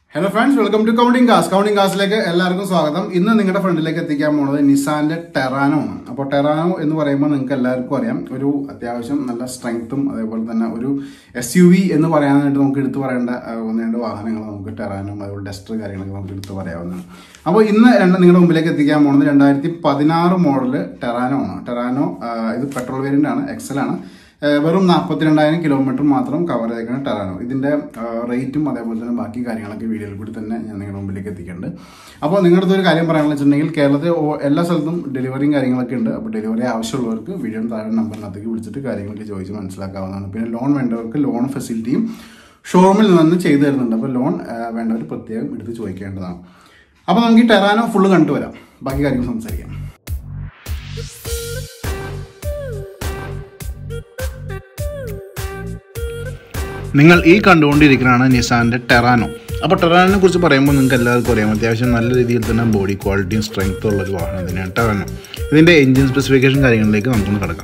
hello friends welcome to counting cars counting കാസിലേക്ക് എല്ലാവർക്കും സ്വാഗതം ഇന്ന് നിങ്ങളുടെ ഫ്രണ്ടിലേക്ക് എത്തിക്കാൻ പോണത് നിസാന്റെ ടെറാനോ ആണ് അപ്പോൾ ടെറാനോ എന്ന് പറയുമ്പോൾ നിങ്ങൾക്ക് എല്ലാവർക്കും അറിയാം ഒരു അത്യാവശ്യം നല്ല സ്ട്രെങ്ത്തും അതേപോലെ തന്നെ ഒരു എസ് യു വി എന്ന് പറയാനായിട്ട് നമുക്ക് എടുത്തു പറയേണ്ട ആ, ഒന്ന് രണ്ട് വാഹനങ്ങൾ നമുക്ക് ടെറാനും അതുപോലെ ഡസ്റ്റർ കാര്യങ്ങളൊക്കെ നമുക്ക് എടുത്തു പറയാവുന്നതാണ് അപ്പോൾ ഇന്ന് രണ്ട് നിങ്ങളുടെ മുമ്പിലേക്ക് എത്തിക്കാൻ പോകുന്നത് രണ്ടായിരത്തി പതിനാറ് മോഡല് ടെറാനോ ആണ് ടെറാനോ ആ, ഇത് പെട്രോൾ വേരിയന്റ് ആണ് എക്സൽ ആണ് ഏഹ് വെറും നാൽപ്പത്തിരണ്ടായിരം കിലോമീറ്റർ മാത്രം കവർ ചെയ്തേക്കുന്ന ടെറാനോ ഇതിന്റെ ഏഹ് റേറ്റും അതേപോലെ തന്നെ ബാക്കി കാര്യങ്ങളൊക്കെ വീഡിയോയിൽ കൂടി തന്നെ ഞാൻ നിങ്ങളുടെ മുമ്പിലേക്ക് എത്തിക്കുന്നുണ്ട് അപ്പോൾ നിങ്ങളുടെ അടുത്ത് ഒരു കാര്യം പറയാനുള്ള വെച്ചിട്ടുണ്ടെങ്കിൽ കേരളത്തിൽ ഓ- എല്ലാ സ്ഥലത്തും ഡെലിവറിയും കാര്യങ്ങളൊക്കെ ഉണ്ട് അപ്പോൾ ഡെലിവറി ആവശ്യമുള്ളവർക്ക് വീഡിയോ താഴെ നമ്പറിനകത്തേക്ക് വിളിച്ചിട്ട് കാര്യങ്ങളൊക്കെ ചോദിച്ച് മനസ്സിലാക്കാവുന്നതാണ് പിന്നെ ലോൺ വേണ്ടവർക്ക് ലോൺ ഫെസിലിറ്റിയും ഷോറൂമിൽ നിന്ന് ചെയ്തു തരുന്നുണ്ട് അപ്പോൾ ലോൺ ഏഹ് വേണ്ടവർ പ്രത്യേകം എടുത്ത് ചോദിക്കേണ്ടതാണ് അപ്പോൾ നമുക്ക് ഈ ടെറാനോ ഫുള്ള് കണ്ടു വരാം ബാക്കി കാര്യങ്ങൾ സംസാരിക്കാം നിങ്ങൾ ഈ കണ്ടുകൊണ്ടിരിക്കുന്നതാണ് നിസാന്റെ ടെറാനോ അപ്പോൾ ടെറാനോനെ കുറിച്ച് പറയുമ്പോൾ നിങ്ങൾക്ക് എല്ലാവർക്കും അറിയാം അത്യാവശ്യം നല്ല രീതിയിൽ തന്നെ ബോഡി ക്വാളിറ്റിയും സ്ട്രെങ്ത്തും ഉള്ള ഒരു വാഹനം തന്നെയാണ് ടെറാനോ ഇതിൻ്റെ എഞ്ചിൻ സ്പെസിഫിക്കേഷൻ കാര്യങ്ങളിലേക്ക് നമുക്കൊന്ന് കിടക്കാം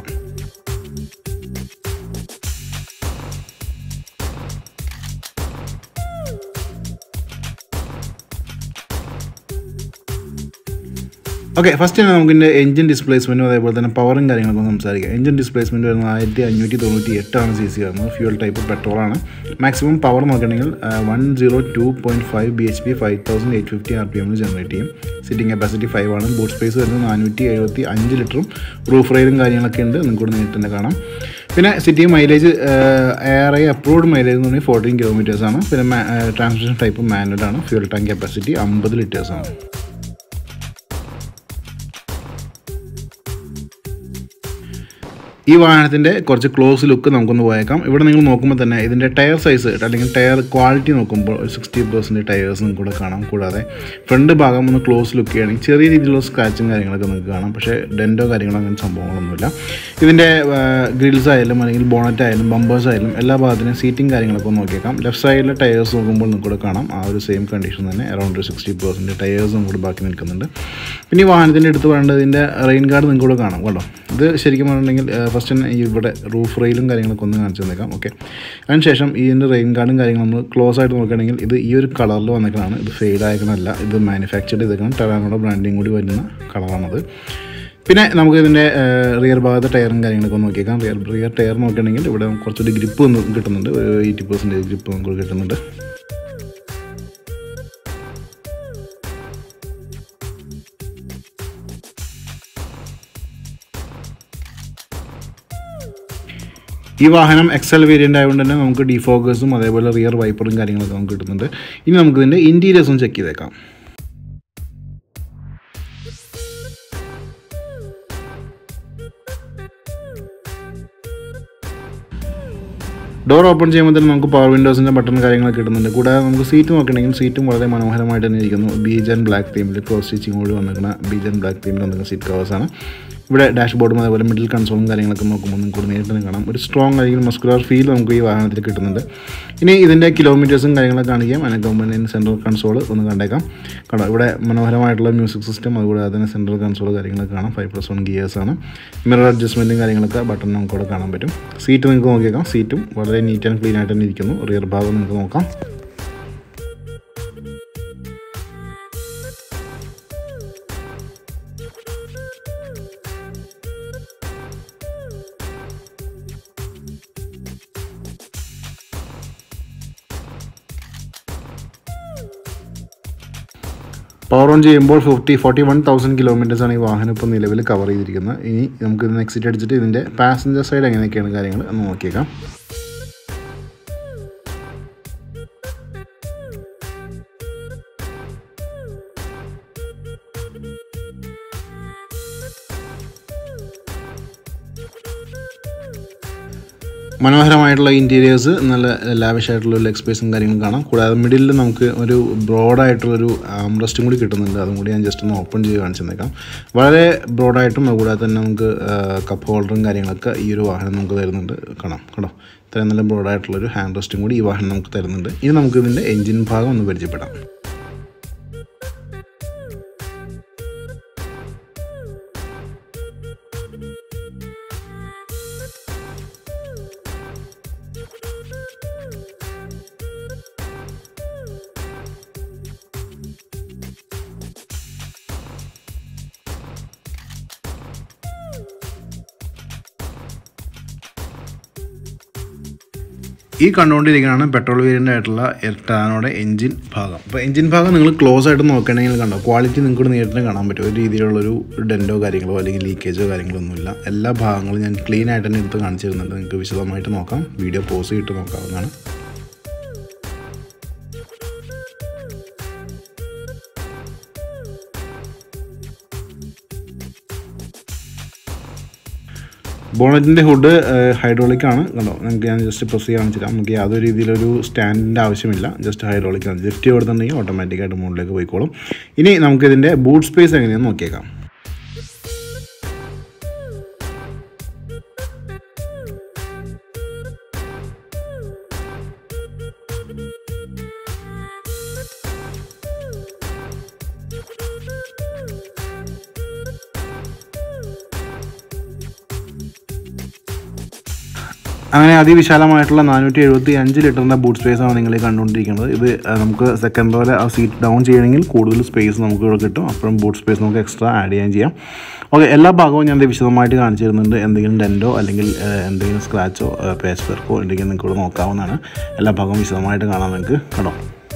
ഓക്കെ ഫസ്റ്റ് തന്നെ നമുക്ക് ഇതിൻ്റെ എഞ്ചിൻ ഡിസ്പ്ലേസ്മെൻറ്റും അതേപോലെ തന്നെ പവറും കാര്യങ്ങളൊക്കെ ഒന്ന് സംസാരിക്കാം എഞ്ചിൻ ഡിസ്പ്ലേസ്മെൻറ്റ് വരുന്നത് ആയിരത്തി അഞ്ഞൂറ്റി തൊണ്ണൂറ്റി എട്ടാണ് സി സി വരുന്നത് ഫ്യൂൽ ടൈപ്പ് പെട്രോളാണ് മാക്സിമം പവർ നോക്കുകയാണെങ്കിൽ one zero two point five B H P five thousand eight fifty R P എമ്മിൽ ജനറേറ്റ് ചെയ്യും സിറ്റിംഗ് കപ്പാസിറ്റി ഫൈവ് ആണ് ബൂട്ട് സ്പേസ് വരുന്നത് നാനൂറ്റി എഴുപത്തി അഞ്ച് ലിറ്ററും റൂഫ് റെയിലും കാര്യങ്ങളൊക്കെ ഉണ്ട് നിങ്ങൾക്ക് ഇവിടെ നേരിട്ട് തന്നെ കാണാം പിന്നെ city mileage ARAI approved mileage എന്ന് പറഞ്ഞാൽ ഫോർട്ടീൻ കിലോമീറ്റേഴ്സാണ് പിന്നെ ട്രാൻസ്മിഷൻ ടൈപ്പ് മാനുവൽ ആണ് ഫ്യൂൽ ടാങ്ക് കപ്പാസിറ്റി അമ്പത് ലിറ്റേഴ്സാണ് ഈ വാഹനത്തിൻ്റെ കുറച്ച് ക്ലോസ് ലുക്ക് നമുക്കൊന്ന് പോയേക്കാം ഇവിടെ നിങ്ങൾ നോക്കുമ്പോൾ തന്നെ ഇതിൻ്റെ ടയർ സൈസ് അല്ലെങ്കിൽ ടയർ ക്വാളിറ്റി നോക്കുമ്പോൾ ഒരു സിക്സ്റ്റി പെർസെൻറ്റ് ടയേഴ്സും കൂടെ കാണാം കൂടാതെ ഫ്രണ്ട് ഭാഗം ഒന്ന് ക്ലോസ് ലുക്ക് ചെയ്യുകയാണെങ്കിൽ ചെറിയ രീതിയിലുള്ള സ്ക്രാച്ചും കാര്യങ്ങളൊക്കെ നിങ്ങൾക്ക് കാണാം പക്ഷേ ഡെൻറ്റോ കാര്യങ്ങളോ അങ്ങനെ സംഭവങ്ങളൊന്നുമില്ല ഇതിൻ്റെ ഗ്രിൽസ് ആയാലും അല്ലെങ്കിൽ ബോണറ്റ് ആയാലും ബമ്പേഴ്സ് ആയാലും എല്ലാ ഭാഗത്തിനും സീറ്റിംഗ് കാര്യങ്ങളൊക്കെ ഒന്ന് നോക്കിയേക്കാം ലെഫ്റ്റ് സൈഡിലെ ടയേഴ്സ് നോക്കുമ്പോൾ നിങ്ങൾക്ക് കൂടെ കാണാം ആ ഒരു സെയിം കണ്ടീഷൻ തന്നെ അറൗണ്ട് ഒരു സിക്സ്റ്റി പെർസെൻറ്റ് ടയേഴ്സും കൂടെ ബാക്കി നിൽക്കുന്നുണ്ട് പിന്നെ ഈ വാഹനത്തിൻ്റെ എടുത്ത് പറയേണ്ടത് ഇതിൻ്റെ റെയിൻ ഗാർഡ് നിങ്ങൾക്ക് കൂടെ കാണാം കേട്ടോ ഇത് ശരിക്കും പറഞ്ഞിട്ടുണ്ടെങ്കിൽ ഫസ്റ്റ് തന്നെ ഈ ഇവിടെ റൂഫ് റെയിലും കാര്യങ്ങളൊക്കെ ഒന്ന് കാണിച്ചു തന്നേക്കാം ഓക്കെ അതിനുശേഷം ഇതിൻ്റെ റെയിൻ ഗാർഡും കാര്യങ്ങളും നമ്മൾ ക്ലോസ് ആയിട്ട് നോക്കുകയാണെങ്കിൽ ഇത് ഈ ഒരു കളറിൽ വന്നേക്കണതാണ് ഇത് ഫെയ്ഡ് ആയക്കണമല്ല ഇത് മാനുഫാക്ചർഡ് ചെയ്തേക്കണം ടെറാനോടെ ബ്രാൻഡിങ് കൂടി വരുന്ന കളറാണത് പിന്നെ നമുക്ക് ഇതിൻ്റെ റിയർ ഭാഗത്തെ ടയറും കാര്യങ്ങളൊക്കെ ഒന്ന് നോക്കിയേക്കാം റിയർ റിയർ ടയർ നോക്കുകയാണെങ്കിൽ ഇവിടെ കുറച്ചുകൂടി ഗ്രിപ്പ് ഒന്ന് കിട്ടുന്നുണ്ട് ഒരു എയ്റ്റി പെർസെൻറ്റേജ് ഗ്രിപ്പ് നമുക്ക് കിട്ടുന്നുണ്ട് ഈ വാഹനം എക്സൽ വേരിയൻ്റ് ആയതുകൊണ്ട് തന്നെ നമുക്ക് ഡിഫോക്കേഴ്സും അതേപോലെ റിയർ വൈപ്പറും കാര്യങ്ങളൊക്കെ നമുക്ക് കിട്ടുന്നുണ്ട് ഇനി നമുക്ക് ഇതിൻ്റെ ഇൻറ്റീരിയേഴ്സും ചെക്ക് ചെയ്തേക്കാം ഡോർ ഓപ്പൺ ചെയ്യുമ്പോൾ തന്നെ നമുക്ക് പവർ വിൻഡോസിൻ്റെ ബട്ടൺ കാര്യങ്ങളൊക്കെ കിട്ടുന്നുണ്ട് കൂടാതെ നമുക്ക് സീറ്റ് നോക്കണമെങ്കിൽ സീറ്റും വളരെ മനോഹരമായിട്ട് തന്നെ ഇരിക്കുന്നു ബീജ് ആൻഡ് ബ്ലാക്ക് തീമിൽ ക്രോസ് സ്റ്റിച്ചിങ് കൂടി വന്നിരിക്കുന്ന ബീജ് ആൻഡ് ബ്ലാക്ക് തീമിൽ വന്നിരിക്കുന്ന സീറ്റ് കവേഴ്സാണ് ഇവിടെ ഡാഷ് ബോർഡും അതേപോലെ മിഡിൽ കൺസോളും കാര്യങ്ങളൊക്കെ നോക്കുമ്പോൾ നിങ്ങൾക്ക് കൂടി നേരിട്ട് തന്നെ കാണാം ഒരു സ്ട്രോങ് അല്ലെങ്കിൽ മസ്കുലർ ഫീൽ നമുക്ക് ഈ വാഹനത്തിൽ കിട്ടുന്നുണ്ട് ഇനി ഇതിൻ്റെ കിലോമീറ്റേഴ്സും കാര്യങ്ങളൊക്കെ കാണിക്കാം അതിനെ കമ്പനിൻ്റെ സെൻട്രൽ കൺസോൾ ഒന്ന് കണ്ടേക്കാം കാണാം ഇവിടെ മനോഹരമായിട്ടുള്ള മ്യൂസിക് സിസ്റ്റം അതുകൂടാതെ തന്നെ സെൻട്രൽ കൺസോൾ കാര്യങ്ങളൊക്കെ കാണാം ഫൈവ് പ്ലസ് വൺ ഗിയേഴ്സാണ് മിറർ അഡ്ജസ്റ്റ്മെൻറ്റും കാര്യങ്ങളൊക്കെ ബട്ടൺ നമുക്ക് ഇവിടെ കാണാൻ പറ്റും സീറ്റ് നിങ്ങൾക്ക് നോക്കിയേക്കാം സീറ്റും വളരെ നീറ്റ് ആൻഡ് ക്ലീൻ ആയിട്ട് തന്നെ ഇരിക്കുന്നു റിയർ ഭാഗം നിങ്ങൾക്ക് നോക്കാം പവർ ഓൺ ചെയ്യുമ്പോൾ fifty forty one thousand kilometres ആണ് ഈ വാഹനം ഇപ്പോൾ നിലവിൽ കവർ ചെയ്തിരിക്കുന്നത് ഇനി നമുക്ക് ഇതിന് എക്സിറ്റ് അടിച്ചിട്ട് ഇതിൻ്റെ പാസഞ്ചർ സൈഡ് എങ്ങനെയൊക്കെയാണ് കാര്യങ്ങൾ എന്ന് നോക്കിയേക്കാം മനോഹരമായിട്ടുള്ള ഇൻറ്റീരിയേഴ്സ് നല്ല ലാവിഷായിട്ടുള്ള ലെഗ് സ്പേസും കാര്യങ്ങളും കാണാം കൂടാതെ മിഡിലിൽ നമുക്ക് ഒരു ബ്രോഡായിട്ടുള്ളൊരു ആംറസ്റ്റും കൂടി കിട്ടുന്നുണ്ട് അതും കൂടി ഞാൻ ജസ്റ്റ് ഒന്ന് ഓപ്പൺ ചെയ്ത് കാണിച്ചു തന്നേക്കാം വളരെ ബ്രോഡായിട്ടും അതുകൂടാതെ തന്നെ നമുക്ക് കപ്പ് ഹോൾഡറും കാര്യങ്ങളൊക്കെ ഈ ഒരു വാഹനം നമുക്ക് തരുന്നുണ്ട് കാണാം കേട്ടോ ഇത്രയും നല്ല ബ്രോഡായിട്ടുള്ളൊരു ഹാൻഡ് റെസ്റ്റും കൂടി ഈ വാഹനം നമുക്ക് തരുന്നുണ്ട് ഇനി നമുക്ക് ഇതിൻ്റെ എൻജിൻ ഭാഗം ഒന്ന് പരിചയപ്പെടാം ഈ കണ്ടുകൊണ്ടിരിക്കുന്നതാണ് പെട്രോൾ വേരിയൻ്റ് ആയിട്ടുള്ള എർട്ടാനോടെ എഞ്ചിൻ ഭാഗം അപ്പോൾ എഞ്ചിൻ ഭാഗം നിങ്ങൾ ക്ലോസ് ആയിട്ട് നോക്കുകയാണെങ്കിൽ കണ്ടോ ക്വാളിറ്റി നിങ്ങൾക്ക് നേരിട്ട് കാണാൻ പറ്റും ഒരു രീതിയിലുള്ളൊരു ഡെൻറ്റോ കാര്യങ്ങളോ അല്ലെങ്കിൽ ലീക്കേജോ കാര്യങ്ങളോ ഒന്നുമില്ല എല്ലാ ഭാഗങ്ങളും ഞാൻ ക്ലീൻ ആയിട്ട് തന്നെ എടുത്ത് കാണിച്ചു തരുന്നുണ്ട് നിങ്ങൾക്ക് വിശദമായിട്ട് നോക്കാം വീഡിയോ പോസ് ചെയ്തിട്ട് നോക്കാവുന്നതാണ് ബോണറ്റിൻ്റെ ഹുഡ് ഹൈഡ്രോളിക് ആണ് കണ്ടോ നിങ്ങൾക്ക് ഞാൻ ജസ്റ്റ് പ്രസ് ചെയ്യാൻ വെച്ചിട്ട് നമുക്ക് യാതൊരു രീതിയിലൊരു സ്റ്റാൻഡിൻ്റെ ആവശ്യമില്ല ജസ്റ്റ് ഹൈഡ്രോളിക് ആണ് ലിഫ്റ്റ് കൊടുത്തിട്ടുണ്ടെങ്കിൽ ഓട്ടോമാറ്റിക്കായിട്ട് മുകളിലേക്ക് പോയിക്കോളും ഇനി നമുക്കിതിൻ്റെ ബൂട്ട് സ്പേസ് എങ്ങനെയാണെന്ന് നോക്കിയേക്കാം അങ്ങനെ അതിവിശാലമായിട്ടുള്ള നാനൂറ്റി എഴുപത്തി അഞ്ച് ലിറ്ററിൻ്റെ ബൂട്ട് സ്പേസ് ആണ് നിങ്ങൾ ഈ കണ്ടുകൊണ്ടിരിക്കുന്നത് ഇത് അഹ് നമുക്ക് സെക്കൻഡ് റോയിൽ ആ സീറ്റ് ഡൗൺ ചെയ്യണമെങ്കിൽ കൂടുതൽ സ്പേസ് നമുക്ക് ഇവിടെ കിട്ടും അപ്പോഴും ബൂട്ട് സ്പേസ് നമുക്ക് എക്സ്ട്രാ ആഡ് ചെയ്യാൻ ചെയ്യാം ഓക്കെ എല്ലാ ഭാഗവും ഞാൻ ഇത് വിശദമായിട്ട് കാണിച്ചു തരുന്നുണ്ട് എന്തെങ്കിലും ഡെൻറ്റോ അല്ലെങ്കിൽ അഹ് എന്തെങ്കിലും സ്ക്രാച്ചോ പേച്ച് വർക്കോ ഉണ്ടെങ്കിൽ നിങ്ങൾക്ക് ഇവിടെ നോക്കാവുന്നതാണ് എല്ലാ ഭാഗവും വിശദമായിട്ട് കാണാൻ നിങ്ങൾക്ക് കേട്ടോ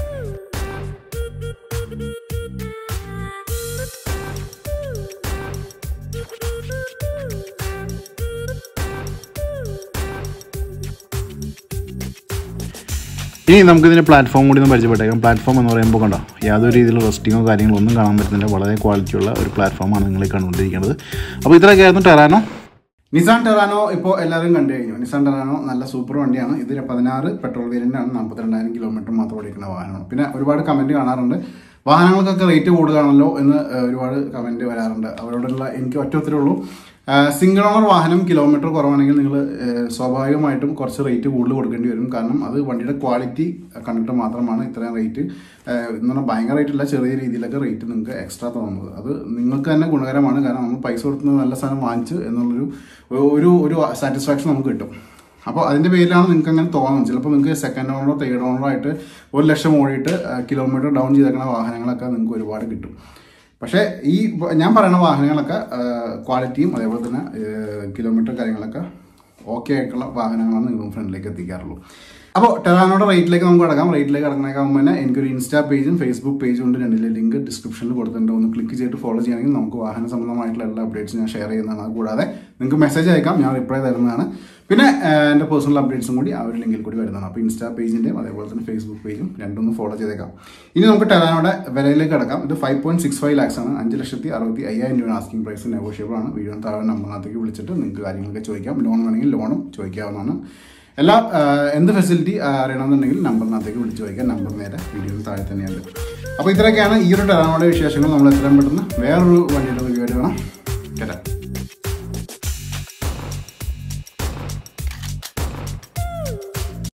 ഇനി നമുക്കിതിൻ്റെ പ്ലാറ്റ്ഫോം കൂടി ഒന്ന് പരിചയപ്പെട്ടേക്കാം പ്ലാറ്റ്ഫോം എന്ന് പറയുമ്പോൾ കണ്ടോ യാതൊരു രീതിയിലുള്ള റെസ്റ്റിങ്ങോ കാര്യങ്ങളോ ഒന്നും കാണാൻ പറ്റുന്നില്ല വളരെ ക്വാളിറ്റിയുള്ള ഒരു പ്ലാറ്റ്ഫോമാണ് നിങ്ങൾ ഈ കണ്ടുകൊണ്ടിരിക്കുന്നത് അപ്പോൾ ഇത്രയൊക്കെയായിരുന്നു ടെറാനോ നിസാൻ ടെറാനോ ഇപ്പോൾ എല്ലാവരും കണ്ടു കഴിഞ്ഞു നിസാൻ ടെറാനോ നല്ല സൂപ്പർ വണ്ടിയാണ് ഇത് പതിനാറ് പെട്രോൾ വേരിയൻ്റ് ആണ് നാൽപ്പത്തിരണ്ടായിരം കിലോമീറ്റർ മാത്രം ഓടിക്കുന്ന വാഹനമാണ് പിന്നെ ഒരുപാട് കമൻറ്റ് കാണാറുണ്ട് വാഹനങ്ങൾക്കൊക്കെ റേറ്റ് കൂടുതലാണല്ലോ എന്ന് ഏഹ്, ഒരുപാട് കമൻറ്റ് വരാറുണ്ട് അവരോടുള്ള എനിക്ക് ഒറ്റ ഉത്തരവുള്ളൂ സിംഗിൾ ഓണർ വാഹനം കിലോമീറ്റർ കുറവാണെങ്കിൽ നിങ്ങൾ സ്വാഭാവികമായിട്ടും കുറച്ച് റേറ്റ് കൂടുതൽ കൊടുക്കേണ്ടി വരും കാരണം അത് വണ്ടിയുടെ ക്വാളിറ്റി കണ്ടിട്ട് മാത്രമാണ് ഇത്രയും റേറ്റ് എന്ന് പറഞ്ഞാൽ ഭയങ്കര റേറ്റ് അല്ല ചെറിയ രീതിയിലൊക്കെ റേറ്റ് നിങ്ങൾക്ക് എക്സ്ട്രാ തോന്നുന്നത് അത് നിങ്ങൾക്ക് തന്നെ ഗുണകരമാണ് കാരണം നമ്മൾ പൈസ കൊടുത്ത് നല്ല സാധനം വാങ്ങിച്ച് എന്നുള്ളൊരു ഒരു ഒരു സാറ്റിസ്ഫാക്ഷൻ നമുക്ക് കിട്ടും അപ്പോൾ അതിൻ്റെ പേരിലാണ് നിങ്ങൾക്ക് അങ്ങനെ തോന്നുന്നത് ചിലപ്പോൾ നിങ്ങൾക്ക് സെക്കൻഡ് ഓണറോ തേർഡ് ഓണറോ ആയിട്ട് ഒരു ലക്ഷം ഓടിയിട്ട് കിലോമീറ്റർ ഡൗൺ ചെയ്തേക്കുന്ന വാഹനങ്ങളൊക്കെ നിങ്ങൾക്ക് ഒരുപാട് കിട്ടും പക്ഷേ ഈ വ- ഞാൻ പറയുന്ന വാഹനങ്ങളൊക്കെ ക്വാളിറ്റിയും അതേപോലെ തന്നെ കിലോമീറ്റർ കാര്യങ്ങളൊക്കെ ഓക്കെ ആയിട്ടുള്ള വാഹനങ്ങളാണ് നിങ്ങൾ ഫ്രണ്ടിലേക്ക് എത്തിക്കാറുള്ളൂ അപ്പോൾ ടെറാനോയുടെ റേറ്റിലേക്ക് നമുക്ക് കിടക്കാം റേറ്റിലേക്ക് കിടക്കണേക്കാൾ മുന്നേ എനിക്കൊരു ഇൻസ്റ്റാ പേജും ഫേസ്ബുക്ക് പേജും ഉണ്ട് രണ്ടിലെ ലിങ്ക് ഡിസ്ക്രിപ്ഷനിൽ കൊടുത്തിട്ടുണ്ട് ഒന്ന് ക്ലിക്ക് ചെയ്തിട്ട് ഫോളോ ചെയ്യണമെങ്കിൽ നമുക്ക് വാഹന സംബന്ധമായിട്ടുള്ള എല്ലാ അപ്ഡേറ്റ്സും ഞാൻ ഷെയർ ചെയ്യുന്നതാണ് അതുകൂടാതെ നിങ്ങൾക്ക് മെസ്സേജ് അയക്കാം ഞാൻ റിപ്ലൈ തരുന്നതാണ് പിന്നെ ആഹ്, എൻ്റെ പേഴ്സണൽ അപ്ഡേറ്റ്സും കൂടി ആ ഒരു ലിങ്കിൽ കൂടി വരുന്നതാണ് അപ്പോൾ ഇൻസ്റ്റാ പേജിൻ്റെയും അതേപോലെ തന്നെ ഫേസ്ബുക്ക് പേജും രണ്ടൊന്ന് ഫോളോ ചെയ്തേക്കാം ഇനി നമുക്ക് ടെറാനോയുടെ വിലയിലേക്ക് കിടക്കാം ഇത് five point six five lakhs ആണ് അഞ്ച് ലക്ഷത്തി അറുപത്തി അയ്യായിരം രൂപ ആസ്കിംഗ് പ്രൈസ് നെഗോഷ്യബിൾ ആണ് വീഡിയോ താഴെ നമ്പറിനകത്തേക്ക് വിളിച്ചിട്ട് നിങ്ങൾക്ക് കാര്യങ്ങളൊക്കെ ചോദിക്കാം ലോൺ വേണമെങ്കിൽ ലോണും ചോദിക്കാവുന്നതാണ് എല്ലാ ആഹ്, എന്ത് ഫെസിലിറ്റി അറിയണമെന്നുണ്ടെങ്കിൽ നമ്പറിനകത്തേക്ക് വിളിച്ച് ചോദിക്കാം നമ്പർ നേരെ വീഡിയോയിൽ താഴെ തന്നെയുണ്ട് അപ്പോൾ ഇത്രയൊക്കെയാണ് ഈ ഒരു ടെറാനോയുടെ വിശേഷങ്ങൾ നമ്മൾ എത്രയും പെട്ടെന്ന് വേറൊരു വണ്ടിയുടെ റിവ്യൂ ആയിട്ട് വേണം